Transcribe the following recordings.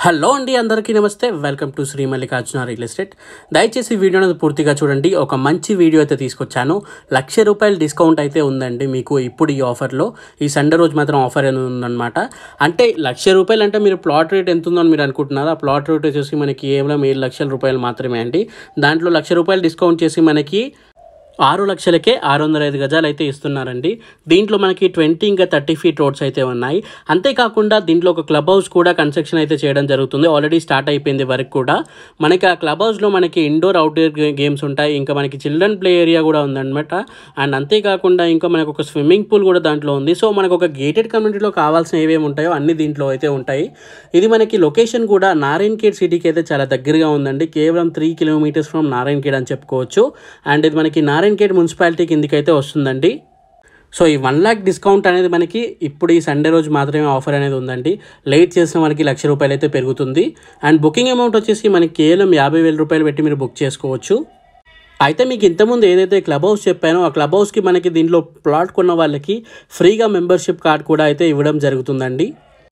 hello అండి అందరికీ నమస్తే welcome to Shri Mallikarjuna real estate దయచేసి ఈ వీడియోని పూర్తిగా చూడండి ఒక మంచి వీడియో అయితే తీసుకొచ్చాను లక్ష రూపాయల డిస్కౌంట్ అయితే ఉందండి మీకు ఇప్పుడు ఈ ఆఫర్లో ఈ సండే రోజు మాత్రం ఆఫర్ అనేది ఉందన్నమాట అంటే లక్ష రూపాయలు అంటే మీరు ప్లాట్ రేట్ ఎంత ఉందని మీరు అనుకుంటున్నారు ఆ ప్లాట్ రేట్ వచ్చేసి మనకి కేవలం ఏడు లక్షల రూపాయలు మాత్రమే అండి దాంట్లో లక్ష రూపాయలు డిస్కౌంట్ చేసి మనకి ఆరు లక్షలకే ఆరు వందల ఐదు గజాలు అయితే ఇస్తున్నారండి దీంట్లో మనకి ట్వంటీ ఇంకా థర్టీ ఫీట్ రోడ్స్ అయితే ఉన్నాయి అంతేకాకుండా దీంట్లో ఒక క్లబ్ హౌస్ కూడా కన్స్ట్రక్షన్ అయితే చేయడం జరుగుతుంది ఆల్రెడీ స్టార్ట్ అయిపోయింది వరకు కూడా మనకి ఆ క్లబ్ హౌస్లో మనకి ఇండోర్ అవుట్డోర్ గేమ్స్ ఉంటాయి ఇంకా మనకి చిల్డ్రన్ ప్లే ఏరియా కూడా ఉందన్నమాట అండ్ అంతేకాకుండా ఇంకా మనకు ఒక స్విమ్మింగ్ పూల్ కూడా దాంట్లో ఉంది సో మనకు ఒక గేటెడ్ కమ్యూనిటీలో కావాల్సిన ఏమేమి ఉంటాయో అన్ని దీంట్లో అయితే ఉంటాయి ఇది మనకి లొకేషన్ కూడా నారాయణ్ ఖేడ్ సిటీకి అయితే చాలా దగ్గరగా ఉందండి కేవలం three kilometres from Narayan Khed అని చెప్పుకోవచ్చు అండ్ ఇది మనకి నారాయణ్ ఖేడ్ మున్సిపాలిటీ కిందికి అయితే వస్తుందండి సో ఈ వన్ ల్యాక్ డిస్కౌంట్ అనేది మనకి ఇప్పుడు ఈ సండే రోజు మాత్రమే ఆఫర్ అనేది ఉందండి లేట్ చేసిన మనకి లక్ష రూపాయలు అయితే పెరుగుతుంది అండ్ బుకింగ్ అమౌంట్ వచ్చేసి మనకి కేవలం యాభై వేల రూపాయలు పెట్టి మీరు బుక్ చేసుకోవచ్చు అయితే మీకు ఇంతకుముందు ఏదైతే క్లబ్ హౌస్ చెప్పానో ఆ క్లబ్ హౌస్కి మనకి దీంట్లో ప్లాట్ కొన్న వాళ్ళకి ఫ్రీగా మెంబర్షిప్ కార్డ్ కూడా అయితే ఇవ్వడం జరుగుతుందండి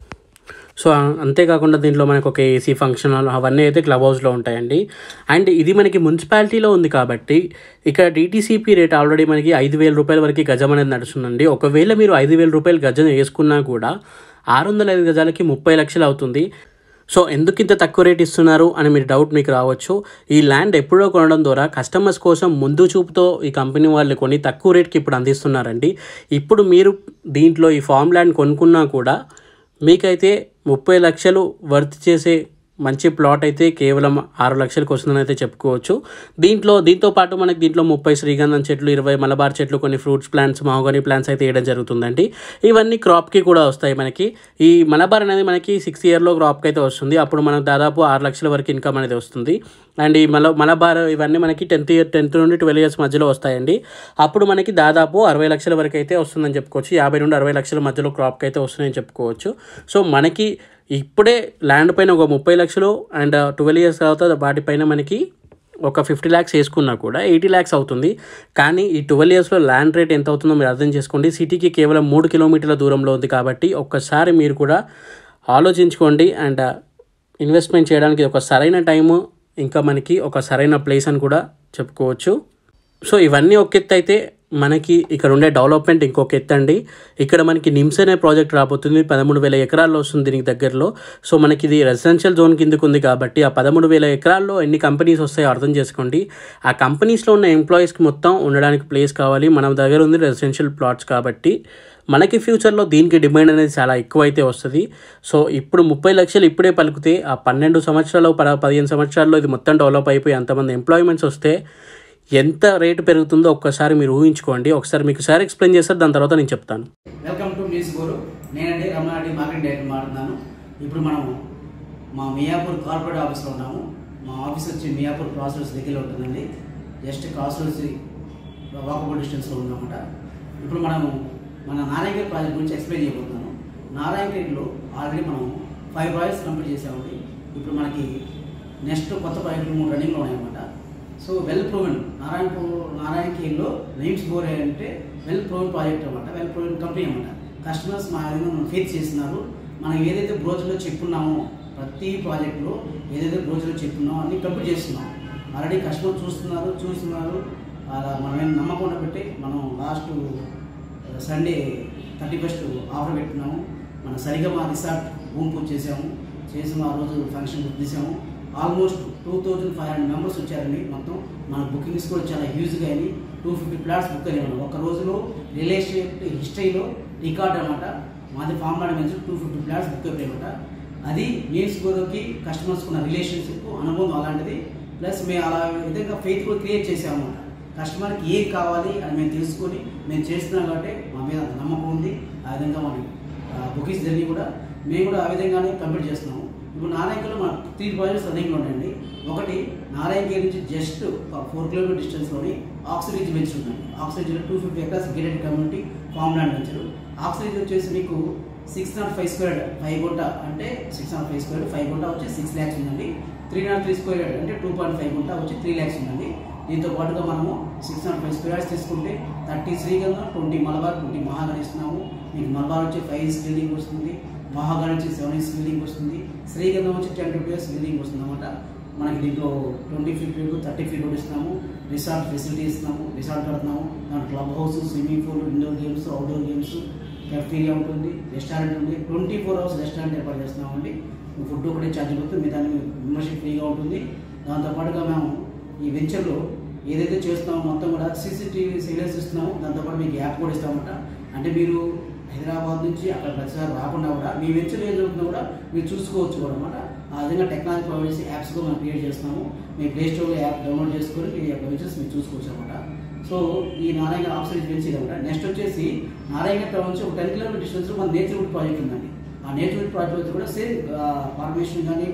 సో అంతేకాకుండా దీంట్లో మనకు ఒక ఏసీ ఫంక్షన్ హాల్ అవన్నీ అయితే క్లబ్ హౌస్లో ఉంటాయండి అండ్ ఇది మనకి మున్సిపాలిటీలో ఉంది కాబట్టి ఇక్కడ డిటీసీపీ రేట్ ఆల్రెడీ మనకి ఐదు వేల రూపాయల వరకు గజం అనేది నడుస్తుందండి ఒకవేళ మీరు ఐదు వేల రూపాయలు గజం వేసుకున్నా కూడా ఆరు వందల ఐదు గజాలకి ముప్పై లక్షలు అవుతుంది సో ఎందుకు ఇంత తక్కువ రేట్ ఇస్తున్నారు అని మీరు డౌట్ మీకు రావచ్చు ఈ ల్యాండ్ ఎప్పుడో కొనడం ద్వారా కస్టమర్స్ కోసం ముందు చూపుతో ఈ కంపెనీ వాళ్ళు కొని తక్కువ రేట్కి ఇప్పుడు అందిస్తున్నారండి ఇప్పుడు మీరు దీంట్లో ఈ ఫామ్ ల్యాండ్ కొనుక్కున్నా కూడా మీకైతే ముప్పై లక్షలు వర్త్ చేసే మంచి ప్లాట్ అయితే కేవలం ఆరు లక్షలకు వస్తుందని అయితే చెప్పుకోవచ్చు దీంట్లో దీంతో పాటు మనకి దీంట్లో ముప్పై శ్రీగంధం చెట్లు ఇరవై మలబార్ చెట్లు కొన్ని ఫ్రూట్స్ ప్లాంట్స్ మహోగని ప్లాంట్స్ అయితే వేయడం జరుగుతుందండి ఇవన్నీ క్రాప్కి కూడా వస్తాయి మనకి ఈ మలబార్ అనేది మనకి సిక్స్ ఇయర్లో క్రాప్కి అయితే వస్తుంది అప్పుడు మనకు దాదాపు ఆరు లక్షల వరకు ఇన్కమ్ అనేది వస్తుంది అండ్ ఈ మల మలబార్ ఇవన్నీ మనకి టెన్త్ ఇయర్ టెన్త్ నుండి ట్వెల్వ్ ఇయర్స్ మధ్యలో వస్తాయండి అప్పుడు మనకి దాదాపు అరవై లక్షల వరకు అయితే వస్తుందని చెప్పుకోవచ్చు యాభై నుండి అరవై లక్షల మధ్యలో క్రాప్కి అయితే వస్తుందని చెప్పుకోవచ్చు సో మనకి ఇప్పుడే ల్యాండ్ పైన ఒక ముప్పై లక్షలు అండ్ ట్వెల్వ్ ఇయర్స్ తర్వాత వాటిపైన మనకి ఒక ఫిఫ్టీ ల్యాక్స్ వేసుకున్నా కూడా ఎయిటీ ల్యాక్స్ అవుతుంది కానీ ఈ ట్వెల్వ్ ఇయర్స్లో ల్యాండ్ రేట్ ఎంత అవుతుందో మీరు అర్థం చేసుకోండి సిటీకి కేవలం మూడు కిలోమీటర్ల దూరంలో ఉంది కాబట్టి ఒక్కసారి మీరు కూడా ఆలోచించుకోండి అండ్ ఇన్వెస్ట్మెంట్ చేయడానికి ఒక సరైన టైము ఇంకా మనకి ఒక సరైన ప్లేస్ అని కూడా చెప్పుకోవచ్చు సో ఇవన్నీ ఒక ఎత్తు అయితే మనకి ఇక్కడ ఉండే డెవలప్మెంట్ ఇంకొక ఎత్తు అండి ఇక్కడ మనకి నిమ్స్ అనే ప్రాజెక్ట్ రాబోతుంది పదమూడు వేల ఎకరాల్లో వస్తుంది దీనికి దగ్గరలో సో మనకి ఇది రెసిడెన్షియల్ జోన్ కిందకు ఉంది కాబట్టి ఆ పదమూడు వేల ఎకరాల్లో ఎన్ని కంపెనీస్ వస్తాయో అర్థం చేసుకోండి ఆ కంపెనీస్లో ఉన్న ఎంప్లాయీస్కి మొత్తం ఉండడానికి ప్లేస్ కావాలి మన దగ్గర ఉంది రెసిడెన్షియల్ ప్లాట్స్ కాబట్టి మనకి ఫ్యూచర్లో దీనికి డిమాండ్ అనేది చాలా ఎక్కువ అయితే వస్తుంది సో ఇప్పుడు ముప్పై లక్షలు ఇప్పుడే పలికితే ఆ పన్నెండు సంవత్సరాలు పద పదిహేను సంవత్సరాల్లో ఇది మొత్తం డెవలప్ అయిపోయి అంతమంది ఎంప్లాయ్మెంట్స్ వస్తే ఎంత రేటు పెరుగుతుందో ఒక్కసారి మీరు ఊహించుకోండి ఒకసారి మీకు సార్ ఎక్స్ప్లెయిన్ చేస్తారు దాని తర్వాత నేను చెప్తాను వెల్కమ్ టు న్యూస్ గోరు నేనండి రమణారెడ్డి మార్కెట్ డైరెక్టర్ మాట్లాడుతున్నాను ఇప్పుడు మనం మా మియాపూర్ కార్పొరేట్ ఆఫీస్లో ఉన్నాము మా ఆఫీస్ వచ్చి మియాపూర్ క్రాస్ రోడ్స్ దగ్గరలో ఉంటుందండి జస్ట్ క్రాస్ రోడ్స్ వాకబుల్ డిస్టెన్స్లో ఉందన్నమాట ఇప్పుడు మనం మన నారాయణగేట్ ప్రాజెక్ట్ గురించి ఎక్స్ప్లెయిన్ చేయబోతున్నాను నారాయణగేట్లో ఆల్రెడీ మనం ఫైవ్ ప్రాజెక్ట్స్ కంప్లీట్ చేసామండి ఇప్పుడు మనకి నెక్స్ట్ కొత్త ప్రాజెక్టులు మూడు రన్నింగ్లో ఉన్నాయన్నమాట so well proven Narayanpur Narayana కేర్లో నెయిమ్స్ బోర్ అంటే వెల్ ప్రూవెన్ ప్రాజెక్ట్ అనమాట వెల్ ప్రూవెన్ కంపెనీ అనమాట కస్టమర్స్ మా విధంగా మనం ఫేస్ చేస్తున్నారు మనం ఏదైతే బ్రోచర్లో చెప్పున్నామో ప్రతి ప్రాజెక్టులో ఏదైతే బ్రోచర్లో చెప్పున్నామో అన్ని కంప్లీట్ చేస్తున్నాం ఆల్రెడీ కస్టమర్ చూస్తున్నారు చూస్తున్నారు అలా మనం ఏం నమ్మకం పెట్టి మనం last Sunday thirty first offer పెట్టుకున్నాము మనం సరిగా మా రిసార్ట్ రూమ్ పూజ చేసాము చేసి ఆ రోజు ఫంక్షన్ బుక్ చేసాము almost two thousand five hundred members వచ్చారండి మొత్తం మన బుకింగ్స్ కూడా చాలా హ్యూజ్గా అయినాయి టూ ఫిఫ్టీ ప్లాట్స్ బుక్ అయినాయి మనం ఒక రోజులో రియల్ ఎస్టేట్ హిస్టరీలో రికార్డ్ అనమాట మాది ఫామ్ లాంటి మంచి టూ ఫిఫ్టీ ప్లాట్స్ బుక్ అయిపోయాయన్నమాట అది మీన్స్ గోదోకి కస్టమర్స్ ఉన్న రిలేషన్షిప్ అనుభవం అలాంటిది ప్లస్ మేము అలా విధంగా ఫెయిత్ కూడా క్రియేట్ చేసామన్నమాట కస్టమర్కి ఏం కావాలి అని మేము తెలుసుకొని మేము చేస్తున్నాం కాబట్టి మా మీద అంత నమ్మకం ఉంది ఆ విధంగా మన బుకింగ్స్ జరిగి కూడా మేము కూడా ఆ విధంగానే కంప్లీట్ చేస్తున్నాము ఇప్పుడు నారాయణలో మన త్రీ ప్రాజెక్ట్స్ రన్నింగ్లో ఉన్నాయండి ఒకటి నారాయణగిరి నుంచి జస్ట్ ఫోర్ కిలోమీటర్ డిస్టెన్స్లోని ఆక్సిజన్ వెంచర్ ఉందండి oxygen two fifty acres gated community farm land venture oxygen వచ్చేసి మీకు six nought five square five గుంట అంటే six nought five square five గుంట వచ్చి సిక్స్ ల్యాక్స్ ఉందండి త్రీ నాట్ త్రీ స్క్వేర్ అంటే టూ పాయింట్ ఫైవ్ గుంట వచ్చి త్రీ ల్యాక్స్ ఉందండి దీంతో పాటుగా మనము సిక్స్ నాట్ ఫైవ్ స్క్వేర్స్ తీసుకుంటే థర్టీ శ్రీగంధం ట్వంటీ మలబార్ ట్వంటీ మహాగన్ ఇస్తున్నాము మీకు మలబార్ వచ్చి ఫైవ్ స్క్రీనింగ్ వస్తుంది మహాగాని వచ్చి సెవెన్ ఇయర్స్ బిల్డింగ్ వస్తుంది శ్రీగంధం వచ్చి టెన్ ట్వంటీ ఇయర్స్ బిల్డింగ్ వస్తుంది అనమాట మనకి దీంట్లో twenty feet thirty feet road ఇస్తున్నాము రిసార్ట్ ఫెసిలిటీ ఇస్తున్నాము రిసార్ట్ కడుతున్నాము దాంట్లో club house swimming pool indoor games outdoor games cafeteria ఉంటుంది రెస్టారెంట్ ఉంది ట్వంటీ ఫోర్ అవర్స్ రెస్టారెంట్ ఏర్పాటు చేస్తున్నామండి ఫుడ్ ఒకటే ఛార్జ్ అవుతుంది మిగతా మెంబర్షిప్ ఫ్రీగా ఉంటుంది దాంతోపాటుగా మేము ఈ వెంచర్లో ఏదైతే చేస్తున్నామో మొత్తం కూడా సీసీటీవీ సీరియల్స్ ఇస్తున్నాము దాంతోపాటు మీకు యాప్ కూడా ఇస్తామన్నమాట అంటే మీరు హైదరాబాద్ నుంచి అక్కడ ప్రతిసారి రాకుండా కూడా మీ వెంచర్ ఏం జరుగుతుందో కూడా మీరు చూసుకోవచ్చు కూడా అనమాట ఆ విధంగా టెక్నాలజీ ప్రొవైడ్ చేసి యాప్స్ కూడా మనం క్రియేట్ చేస్తున్నాము మీ ప్లే స్టోర్లో యాప్ డౌన్లోడ్ చేసుకొని మీ యొక్క వెంచర్స్ మీరు చూసుకోవచ్చు అనమాట సో ఈ నారాయణ ఆఫీసర్ పెంచింది అనమాట నెక్స్ట్ వచ్చేసి నారాయణ టౌన్ నుంచి ఒక టెన్ కిలోమీటర్ డిస్టెన్స్ మన నేచర్ వుడ్ ప్రాజెక్ట్ ఉందండి ఆ నేచర్ వుడ్ ప్రాజెక్ట్ కూడా సేమ్ ఫార్మేషన్ కానీ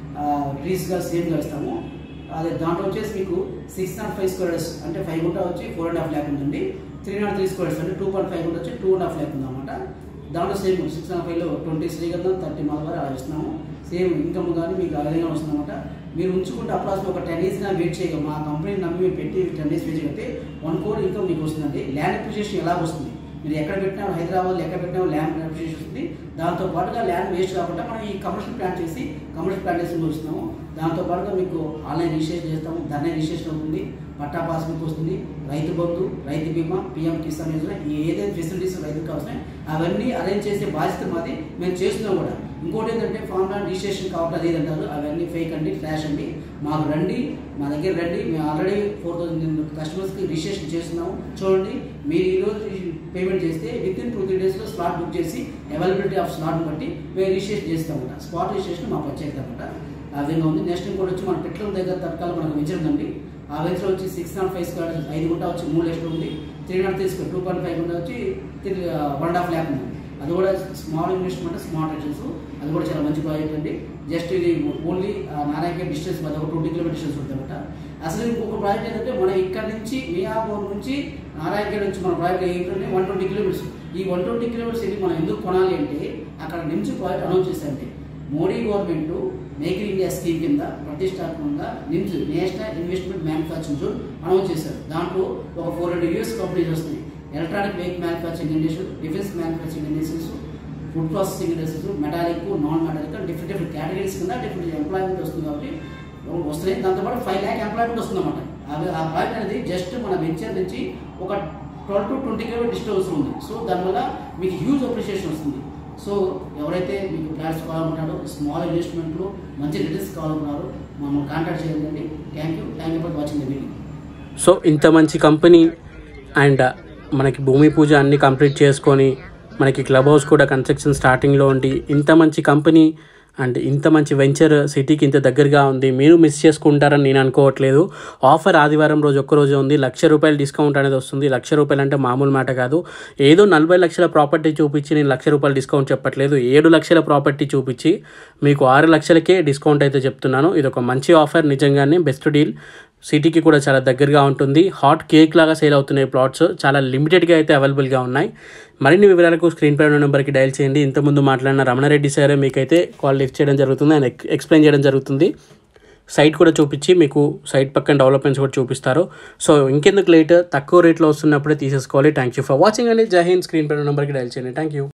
ట్రీస్ గా సేమ్గా ఇస్తాము అదే దాంట్లో వచ్చేసి మీకు సిక్స్ నాట్ ఫైవ్ స్క్వేర్స్ అంటే ఫైవ్ గుంట వచ్చి ఫోర్ అండ్ హాఫ్ ల్యాక్ ఉంటుంది త్రీ నాట్ త్రీ స్క్వేర్స్ అంటే టూ పాయింట్ ఫైవ్ గుంట వచ్చి టూ అండ్ హాఫ్ ల్యాక్ ఉంది అనమాట దాంట్లో సేమ్ సిక్స్ నాట్ ఫైవ్లో ట్వంటీ శ్రీగంధం థర్టీ మలబార్ అలా ఇస్తున్నాము సేమ్ ఇన్కమ్ కానీ మీకు ఆ విధంగా వస్తుందన్నమాట మీరు ఉంచుకుంటే అప్రాస్ ఒక టెన్ ఇయర్స్ వెయిట్ చేయగలం మా కంపెనీ నమ్మి మీరు పెట్టి టెన్ ఇయర్స్ వెయిట్ చేయగలిగితే వన్ కోర్ ఇన్కమ్ మీకు వస్తుందండి ల్యాండ్ అప్రిషియేషన్ ఎలా వస్తుంది మీరు ఎక్కడ పెట్టినా హైదరాబాద్ ఎక్కడ పెట్టినా ల్యాండ్ అప్రిషియేషన్ వస్తుంది దాంతో పాటుగా ల్యాండ్ వేస్ట్ కాకుండా మనం ఈ కమర్షియల్ ప్లాన్ చేసి కమర్షియల్ ప్లాంటేషన్ వస్తున్నాము దాంతో పాటుగా మీకు ఆన్లైన్ రిజిస్ట్రేషన్ చేస్తాము ధర్నా రిజిస్ట్రేషన్ అవుతుంది పట్టా పాస్బుక్ వస్తుంది రైతు బంధు రైతు బీమా పిఎం కిసాన్ యోజన ఈ ఏదైతే ఫెసిలిటీస్ రైతులకు కావాల్సినాయి అవన్నీ అరేంజ్ చేసే బాధ్యత మాది మేము చేస్తున్నాం కూడా ఇంకోటి ఏంటంటే ఫామ్ ల్యాండ్ రిజిస్ట్రేషన్ కాబట్టి అది ఇది అంటారు అవన్నీ ఫేక్ అండి ఫ్లాష్ అండి మాకు రండి మా దగ్గర రండి మేము ఆల్రెడీ ఫోర్ థౌసండ్ కస్టమర్స్కి రిజిస్ట్రేషన్ చేస్తున్నాము చూడండి మీరు ఈరోజు పేమెంట్ చేస్తే విత్ ఇన్ టూ త్రీ డేస్లో స్లాట్ బుక్ చేసి అవైలబిలిటీ ఆఫ్ స్లాట్ బట్టి మేము రిజిస్ట్రేషన్ చేస్తామన్నమాట స్పాట్ రిజిస్ట్రేషన్ మా ప్రత్యేకత అనమాట ఆ విధంగా ఉంది నెక్స్ట్ ఇంకోటి వచ్చి మన పెట్రోల్ దగ్గర తరకాలు మనకు వెంచర్ ఉందండి ఆ వెంచర్ వచ్చి సిక్స్ నాట్ ఫైవ్ స్క్వేర్ ఐదు గుంట వచ్చి మూడు లక్షలు ఉంది three nought three square two point five గుంట వచ్చి three one and half lakh ఉంది అది కూడా స్మాల్ ఇన్వెస్ట్మెంట్ స్మార్ట్ రిటర్న్స్ అది కూడా చాలా మంచి ప్రాజెక్ట్ అండి జస్ట్ ఇది ఓన్లీ నారాయణ డిస్టెన్స్ మధ్య ఒక ట్వంటీ కిలోమీటర్ డిస్టెన్స్ ఉంటుంది అనమాట అసలు ఇంకొక ప్రాజెక్ట్ ఏంటంటే మనం ఇక్కడ నుంచి మియాపూర్ నుంచి నారాయణ నుంచి మన ప్రాజెక్ట్ ఏంటంటే వన్ ట్వంటీ కిలోమీటర్స్ ఈ వన్ ట్వంటీ కిలోమీటర్స్ వెళ్ళి మనం ఎందుకు కొనాలి అంటే అక్కడ నుంచి ప్రాజెక్ట్ అనౌన్స్ చేశారంటే Modi government make in India scheme కింద ప్రతిష్టాత్మకంగా NIMZ national investment manufacturing zone announce చేశారు దాంట్లో ఒక ఫోర్ హండ్రెడ్ యూఎస్ కంపెనీస్ వస్తున్నాయి electronic vehicle manufacturing industry defence manufacturing industries food processing industries metallic non metallic different different categories కింద different employment వస్తుంది కాబట్టి వస్తున్నాయి దాంతోపాటు ఫైవ్ ల్యాక్ ఎంప్లాయ్మెంట్ వస్తుంది అనమాట ఆ ప్రాజెక్ట్ అనేది జస్ట్ మన వెంచర్ నుంచి ఒక twelve to twenty kilometre distance ఉంది సో దానివల్ల మీకు హ్యూజ్ అప్రిషియేషన్ వస్తుంది సో ఎవరైతే మీకు ప్లాట్స్ కావాలనుకుంటారో స్మాల్ ఇన్వెస్ట్మెంట్లు మంచి రిటర్న్స్ కావాలనుకున్నారో మమ్మల్ని కాంటాక్ట్ చేయండి thank you thank you for watching the video so ఇంత మంచి కంపెనీ అండ్ మనకి భూమి పూజ అన్ని కంప్లీట్ చేసుకొని మనకి క్లబ్ హౌస్ కూడా కన్స్ట్రక్షన్ స్టార్టింగ్లో ఉండి ఇంత మంచి కంపెనీ అండ్ ఇంత మంచి వెంచర్ సిటీకి ఇంత దగ్గరగా ఉంది మీరు మిస్ చేసుకుంటారని నేను అనుకోవట్లేదు ఆఫర్ ఆదివారం రోజు ఒక్క రోజే ఉంది లక్ష రూపాయల డిస్కౌంట్ అనేది వస్తుంది లక్ష రూపాయలు అంటే మామూలు మాట కాదు ఏదో నలభై లక్షల ప్రాపర్టీ చూపించి నేను లక్ష రూపాయలు డిస్కౌంట్ చెప్పట్లేదు ఏడు లక్షల ప్రాపర్టీ చూపించి మీకు ఆరు లక్షలకే డిస్కౌంట్ అయితే చెప్తున్నాను ఇది ఒక మంచి ఆఫర్ నిజంగానే బెస్ట్ డీల్ సిటీకి కూడా చాలా దగ్గరగా ఉంటుంది హాట్ కేక్ లాగా సేల్ అవుతున్నాయి ప్లాట్స్ చాలా లిమిటెడ్గా అయితే అవైలబుల్గా ఉన్నాయి మరిన్ని వివరాలకు స్క్రీన్ పై ఉన్న నెంబర్కి డయల్ చేయండి ఇంతకుముందు మాట్లాడిన రమణారెడ్డి సారే మీకైతే కాల్ లిఫ్ట్ చేయడం జరుగుతుంది ఆయన ఎక్- ఎక్స్ప్లెయిన్ చేయడం జరుగుతుంది సైట్ కూడా చూపించి మీకు సైట్ పక్కన డెవలప్మెంట్స్ కూడా చూపిస్తారు సో ఇంకెందుకు లేట్ తక్కువ రేట్లో వస్తున్నప్పుడే తీసేసుకోవాలి థ్యాంక్ యూ ఫర్ వాచింగ్ అండి జై హింద్ స్క్రీన్ పై ఉన్న నెంబర్కి డయల్ చేయండి థ్యాంక్ యూ